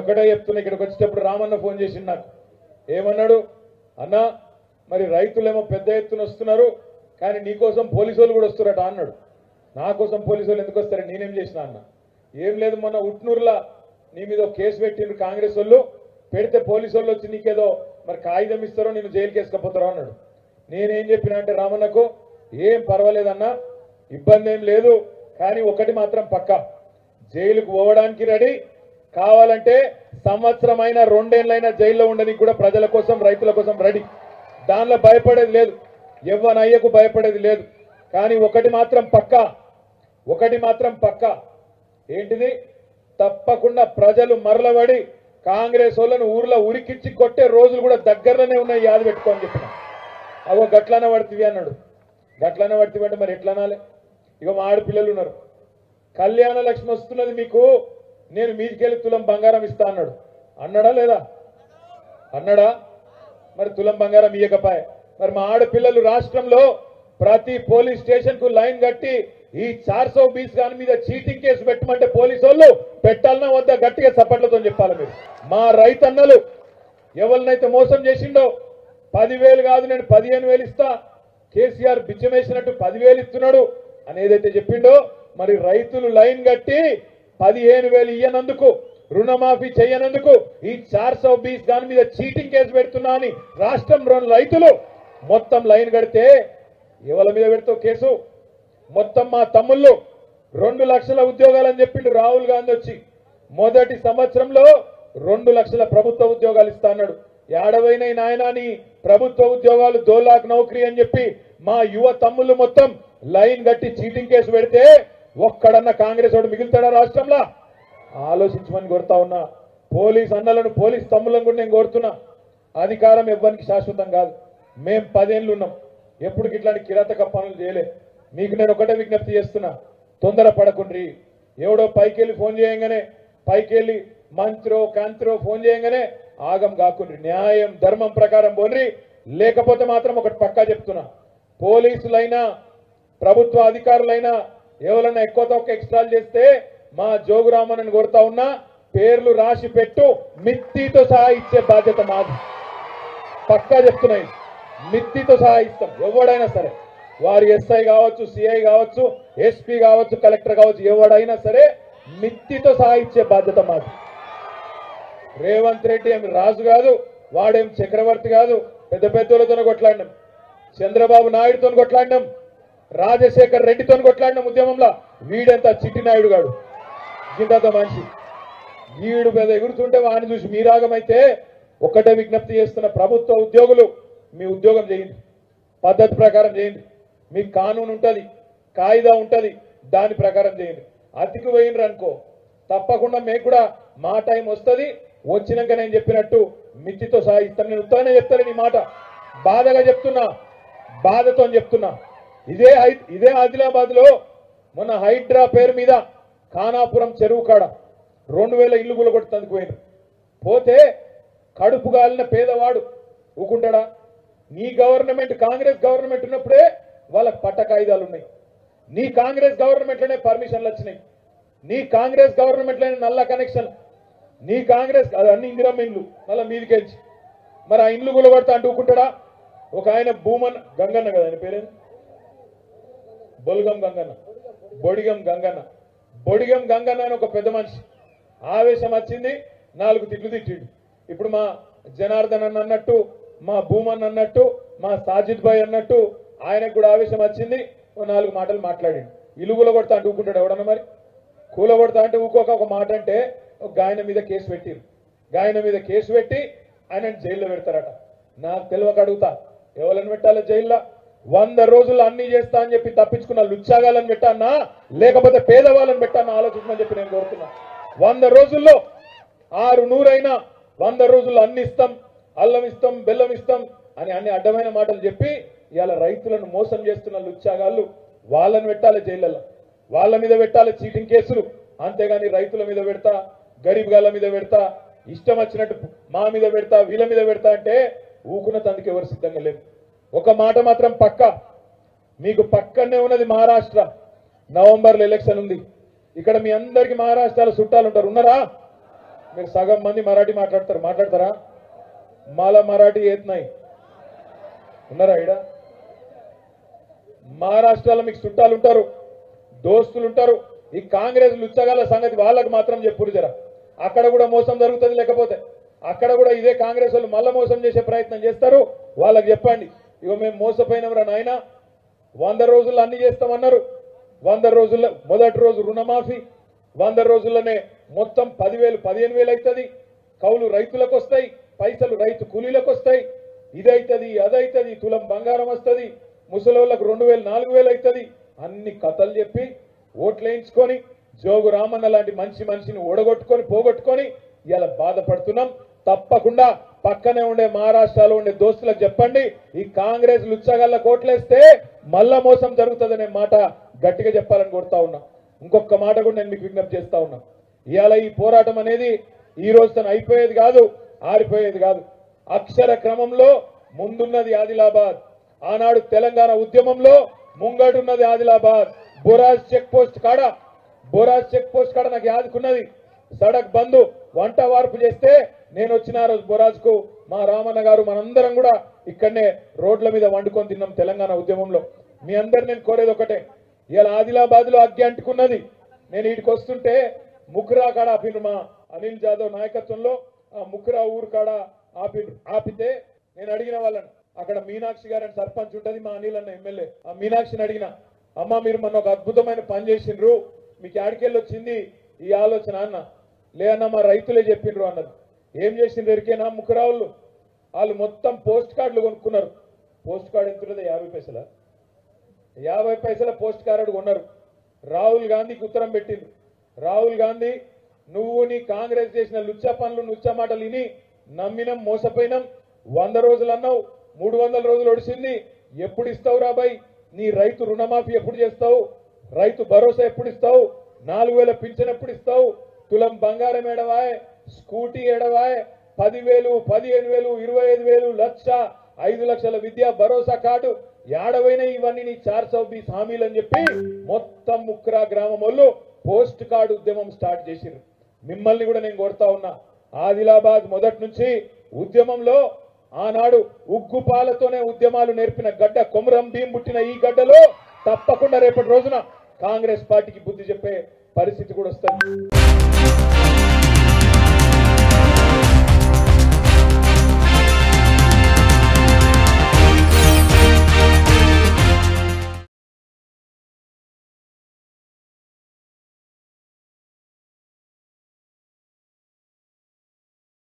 ఒకటే చెప్తున్నా ఇక్కడికి వచ్చేటప్పుడు రామన్న ఫోన్ చేసిండు నాకు ఏమన్నాడు అన్నా మరి రైతులేమో పెద్ద ఎత్తున వస్తున్నారు కానీ నీకోసం పోలీసు వాళ్ళు కూడా వస్తున్నారట అన్నాడు నా కోసం పోలీసు వాళ్ళు ఎందుకు వస్తారని నేనేం చేసిన అన్న ఏం లేదు మొన్న ఉట్నూరులా నీ మీద ఒక కేసు పెట్టిండ్రు కాంగ్రెస్ వాళ్ళు పెడితే పోలీసు వాళ్ళు వచ్చి నీకేదో మరి కాగితం ఇస్తారో నేను జైలుకి వేసుకపోతారో అన్నాడు నేనేం చెప్పినా అంటే రామన్నకు ఏం పర్వాలేదన్నా ఇబ్బంది ఏం లేదు కానీ ఒకటి మాత్రం పక్కా జైలుకు పోవడానికి రెడీ కావాలంటే సంవత్సరమైన రెండేళ్లైనా జైల్లో ఉండడానికి కూడా ప్రజల కోసం రైతుల కోసం రెడీ దానిలో భయపడేది లేదు ఎవ్వనయ్యకు భయపడేది లేదు కానీ ఒకటి మాత్రం పక్కా ఒకటి మాత్రం పక్కా ఏంటిది తప్పకుండా ప్రజలు మరలబడి కాంగ్రెస్ వాళ్ళను ఊర్లో ఉరికిచ్చి కొట్టే రోజులు కూడా దగ్గరలోనే ఉన్నాయి యాద పెట్టుకోని చెప్పిన అవో గట్లనే పడుతుంది అన్నాడు గట్లనే పడుతుంది అంటే మరి ఎట్లా అనాలి ఇక మా ఆడపిల్లలు ఉన్నారు కళ్యాణ లక్ష్మి వస్తున్నది మీకు నేను మీదికెళ్ళి తులం బంగారం ఇస్తా అన్నాడు అన్నాడా లేదా అన్నాడా మరి తులం బంగారం ఇయ్యకపాయ మరి మా ఆడపిల్లలు రాష్ట్రంలో ప్రతి పోలీస్ స్టేషన్ కు లైన్ కట్టి ఈ చార్ సో బీస్ దాని మీద చీటింగ్ కేసు పెట్టమంటే పోలీసు వాళ్ళు పెట్టాలన్నా వద్ద గట్టిగా చప్పట్లతో చెప్పాలి మీరు మా రైతన్నలు ఎవరినైతే మోసం చేసిండో పదివేలు కాదు నేను పదిహేను వేలు ఇస్తా కేసీఆర్ బిచ్చమేసినట్టు పదివేలు ఇస్తున్నాడు అని ఏదైతే చెప్పిండో మరి రైతులు లైన్ కట్టి పదిహేను వేలు ఇయ్యనందుకు రుణమాఫీ చేయనందుకు ఈ చార్ సో బీస్ దాని మీద చీటింగ్ కేసు పెడుతున్నా అని రాష్ట్రం రెండు రైతులు మొత్తం లైన్ కడితే ఎవరి మీద పెడతావు కేసు మొత్తం మా తమ్ముళ్ళు రెండు లక్షల ఉద్యోగాలని చెప్పిండు రాహుల్ గాంధీ వచ్చి మొదటి సంవత్సరంలో రెండు లక్షల ప్రభుత్వ ఉద్యోగాలు ఇస్తా అన్నాడు ఏడవైన నాయనాని ప్రభుత్వ ఉద్యోగాలు దో లాక్ నౌకరీ అని చెప్పి మా యువ తమ్ముళ్ళు మొత్తం లైన్ కట్టి చీటింగ్ కేసు పెడితే ఒక్కడన్న కాంగ్రెస్ వాడు మిగులుతాడా రాష్ట్రంలో ఆలోచించమని కోరుతా ఉన్నా పోలీస్ అన్నలను పోలీస్ తమ్ములను కూడా నేను కోరుతున్నా అధికారం ఇవ్వడానికి శాశ్వతం కాదు మేం పదేళ్ళు ఉన్నాం ఎప్పుడు ఇట్లాంటి కిరాతక పనులు చేయలే మీకు నేను ఒకటే విజ్ఞప్తి చేస్తున్నా తొందర పడకుండ్రి ఎవడో పైకి వెళ్ళి ఫోన్ చేయంగానే పైకి వెళ్ళి మంత్రో కాంత్రో ఫోన్ చేయంగానే ఆగం కాకుండ్రి న్యాయం ధర్మం ప్రకారం పోన్రి లేకపోతే మాత్రం ఒకటి పక్కా చెప్తున్నా పోలీసులైనా ప్రభుత్వ అధికారులైనా ఎవరైనా ఎక్కువ తక్కువ ఎక్స్ట్రాలు చేస్తే మా జోగురామన్ కోరుతా ఉన్నా పేర్లు రాసి పెట్టు మిత్తితో సహా ఇచ్చే బాధ్యత మాది పక్కా చెప్తున్నాయి మిత్తితో సహా ఇస్తాం ఎవడైనా సరే వారు ఎస్ఐ కావచ్చు సిఐ కావచ్చు ఎస్పీ కావచ్చు కలెక్టర్ కావచ్చు ఎవడైనా సరే మిత్తితో సహా ఇచ్చే బాధ్యత మాది రేవంత్ రెడ్డి ఏమి రాజు కాదు వాడేం చక్రవర్తి కాదు పెద్ద పెద్దలతో కొట్లాడినాం చంద్రబాబు నాయుడుతో కొట్లాడినాం రాజశేఖర్ రెడ్డితో కొట్లాడినాం ఉద్యమంలో వీడంతా చిట్టి నాయుడు గాడు గింతంత మనిషి వీడు పెద్ద ఎగురుతుంటే వాడిని చూసి మీరాగమైతే ఒక్కటే విజ్ఞప్తి చేస్తున్న ప్రభుత్వ ఉద్యోగులు మీ ఉద్యోగం చేయండి పద్ధతి ప్రకారం చేయండి మీకు కానూన్ ఉంటుంది కాయిదా ఉంటుంది దాని ప్రకారం చేయండి అతికి పోయినరు అనుకో తప్పకుండా మీకు కూడా మా టైం వస్తుంది వచ్చినాక నేను చెప్పినట్టు మిత్తితో సాగిస్తాను నేను ఉత్తగానే చెప్తాను నీ మాట బాధగా చెప్తున్నా బాధతో చెప్తున్నా ఇదే హై- ఇదే ఆదిలాబాద్ లో మొన్న హైడ్రా పేరు మీద ఖానాపురం చెరువు కాడ రెండు వేల ఇల్లు గులగొట్టుతందుకు పోయినారు పోతే కడుపు గాలిన పేదవాడు ఊకుంటాడా నీ గవర్నమెంట్ కాంగ్రెస్ గవర్నమెంట్ ఉన్నప్పుడే వాళ్ళకి పట్ట కాయిదాలు ఉన్నాయి నీ కాంగ్రెస్ గవర్నమెంట్లోనే పర్మిషన్లు వచ్చినాయి నీ కాంగ్రెస్ గవర్నమెంట్లోనే నల్ల కనెక్షన్ నీ కాంగ్రెస్ అది అన్ని ఇందిరమ్మ ఇండ్లు మళ్ళీ మీదికెళ్ళి మరి ఆ ఇండ్లు గులగొడతా అంటూ ఊకుంటాడా ఒక ఆయన భూమన్ గంగన్న కదా ఆయన పేరేంది బొల్గం గంగన్న బొడిగం గంగన్న బొడిగం గంగన్న అని ఒక పెద్ద మనిషి ఆవేశం వచ్చింది నాలుగు తిట్లు తిట్టిండు ఇప్పుడు మా జనార్దన్ అన్న అన్నట్టు మా భూమన్ అన్నట్టు మా సాజిద్ భాయ్ అన్నట్టు ఆయనకు కూడా ఆవేశం వచ్చింది ఓ నాలుగు మాటలు మాట్లాడిండు ఇలుగులో కొడతా అంటే ఊకుంటాడు ఎవడన్నా మరి కూల కొడతా అంటే ఊకోక ఒక మాట అంటే ఒక గాయన మీద కేసు పెట్టిరు గాయన మీద కేసు పెట్టి ఆయన జైల్లో పెడతారట నాకు తెలియక అడుగుతా ఎవరిని పెట్టాలి జైల్లో వంద రోజులు అన్ని చేస్తా అని చెప్పి తప్పించుకున్న లుచ్చాగాలని పెట్టానా లేకపోతే పేదవాళ్ళని పెట్టానా ఆలోచించమని చెప్పి నేను కోరుతున్నా వంద రోజుల్లో ఆరు నూరైనా వంద రోజుల్లో అన్ని ఇస్తాం అల్లం ఇస్తాం బెల్లం ఇస్తాం అని అన్ని అడ్డమైన మాటలు చెప్పి ఇవాళ రైతులను మోసం చేస్తున్న లుచ్చాగాళ్ళు వాళ్ళని పెట్టాలి జైళ్ళలో వాళ్ళ మీద పెట్టాలి చీటింగ్ కేసులు అంతేగాని రైతుల మీద పెడతా గరీబ్ గాళ్ళ మీద పెడతా ఇష్టం వచ్చినట్టు మా మీద పెడతా వీళ్ళ మీద పెడతా అంటే ఊకున్న తందుకు ఎవరు సిద్ధంగా లేవు ఒక మాట మాత్రం పక్క మీకు పక్కనే ఉన్నది మహారాష్ట్ర నవంబర్లో ఎలక్షన్ ఉంది ఇక్కడ మీ అందరికి మహారాష్ట్రలో చుట్టాలు ఉంటారు ఉన్నారా మీరు సగం మంది మరాఠీ మాట్లాడతారు మాట్లాడతారా మాల మరాఠీ ఏతున్నాయి ఉన్నారా ఈడ మహారాష్ట్రలో మీకు చుట్టాలు ఉంటారు దోస్తులు ఉంటారు ఈ కాంగ్రెస్ లుచ్చగాల సంగతి వాళ్ళకి మాత్రం చెప్పురు జర అక్కడ కూడా మోసం జరుగుతుంది లేకపోతే అక్కడ కూడా ఇదే కాంగ్రెస్ వాళ్ళు మళ్ళా మోసం చేసే ప్రయత్నం చేస్తారు వాళ్ళకి చెప్పండి ఇగో మేము మోసపోయినవరా నాయన వంద రోజుల్లో అన్ని చేస్తామన్నారు వంద రోజుల్లో మొదటి రోజు రుణమాఫీ వంద రోజుల్లోనే మొత్తం పదివేలు పదిహేను వేలు అవుతుంది కౌలు రైతులకు వస్తాయి పైసలు రైతు కూలీలకు వస్తాయి ఇదైతుంది అదైతుంది తులం బంగారం వస్తుంది ముసలోళ్ళకు రెండు వేలు నాలుగు వేలు అవుతుంది అన్ని కథలు చెప్పి ఓట్లు వేయించుకొని జోగు రామన్న లాంటి మంచి మనిషిని ఓడగొట్టుకొని పోగొట్టుకొని ఇలా బాధపడుతున్నాం తప్పకుండా పక్కనే ఉండే మహారాష్ట్రలో ఉండే దోస్తులకు చెప్పండి ఈ కాంగ్రెస్ లుచ్చగల్ల కోట్లేస్తే మళ్ళా మోసం జరుగుతుందనే మాట గట్టిగా చెప్పాలని కోరుతా ఉన్నా ఇంకొక మాట కూడా నేను మీకు విజ్ఞప్తి చేస్తా ఉన్నా ఇవాళ ఈ పోరాటం అనేది ఈ రోజు తను అయిపోయేది కాదు ఆరిపోయేది కాదు అక్షర క్రమంలో ముందున్నది ఆదిలాబాద్ ఆనాడు తెలంగాణ ఉద్యమంలో ముంగటున్నది ఆదిలాబాద్ బొరాజ్ చెక్ పోస్ట్ కాడ బొరాజ్ చెక్ పోస్ట్ కాడ నాకు యాదుకున్నది సడక్ బంధు వంట వార్పు చేస్తే నేను వచ్చిన ఆ రోజు బొరాజ్ కు మా రామన్న గారు మనందరం కూడా ఇక్కడనే రోడ్ల మీద వండుకొని తిన్నాం తెలంగాణ ఉద్యమంలో మీ అందరు నేను కోరేది ఒకటే ఇలా ఆదిలాబాద్ లో అగ్గి అంటుకున్నది నేను వీటికి వస్తుంటే ముకురా కాడ ఆపిను మా అనిల్ జాదవ్ నాయకత్వంలో ఆ ముకురా ఊరు కాడ ఆపి ఆపితే నేను అడిగిన వాళ్ళని అక్కడ మీనాక్షి గారు అని సర్పంచ్ ఉంటది మా అనిల్ అన్న ఎమ్మెల్యే ఆ మీనాక్షిని అడిగిన అమ్మ మీరు మొన్న ఒక అద్భుతమైన పని చేసిండ్రు మీకు ఆడికెళ్ళి వచ్చింది ఈ ఆలోచన అన్న లేదన్నా మా రైతులే చెప్పిండ్రు అన్నది ఏం చేసిండ్రు ఎరికేనా ముకురావులు వాళ్ళు మొత్తం పోస్ట్ కార్డులు కొనుక్కున్నారు పోస్ట్ కార్డు ఎంత ఉంటుంది యాభై పైసలా యాభై పైసల పోస్ట్ కార్డు కొన్నారు రాహుల్ గాంధీకి ఉత్తరం పెట్టింది రాహుల్ గాంధీ నువ్వు నీ కాంగ్రెస్ చేసిన లుచ్చ పనులు లుచ్చ మాటలు విని నమ్మినం మోసపోయినాం వంద రోజులు అన్నావు మూడు వందల రోజులు ఒడిసింది ఎప్పుడు ఇస్తావు రాబాయ్ నీ రైతు రుణమాఫీ ఎప్పుడు చేస్తావు రైతు భరోసా ఎప్పుడు ఇస్తావు నాలుగు వేల పింఛన్ ఎప్పుడు ఇస్తావు తులం బంగారం ఎడవాయ్ స్కూటీ ఎడవాయ్ పదివేలు పదిహేను వేలు ఇరవై ఐదు వేలు లక్ష ఐదు లక్షల విద్యా భరోసా కార్డు ఏడవైన ఇవన్నీ నీ చార్ సౌ బీస్ హామీలు అని చెప్పి మొత్తం ముక్రా గ్రామం వాళ్ళు పోస్ట్ కార్డు ఉద్యమం స్టార్ట్ చేసిర్రు మిమ్మల్ని కూడా నేను కోరుతా ఉన్నా ఆదిలాబాద్ మొదటి నుంచి ఉద్యమంలో ఆనాడు ఉగ్గు పాలతోనే ఉద్యమాలు నేర్పిన గడ్డ కొమరం భీం పుట్టిన ఈ గడ్డలో తప్పకుండా రేపటి రోజున కాంగ్రెస్ పార్టీకి బుద్ధి చెప్పే పరిస్థితి కూడా వస్తుంది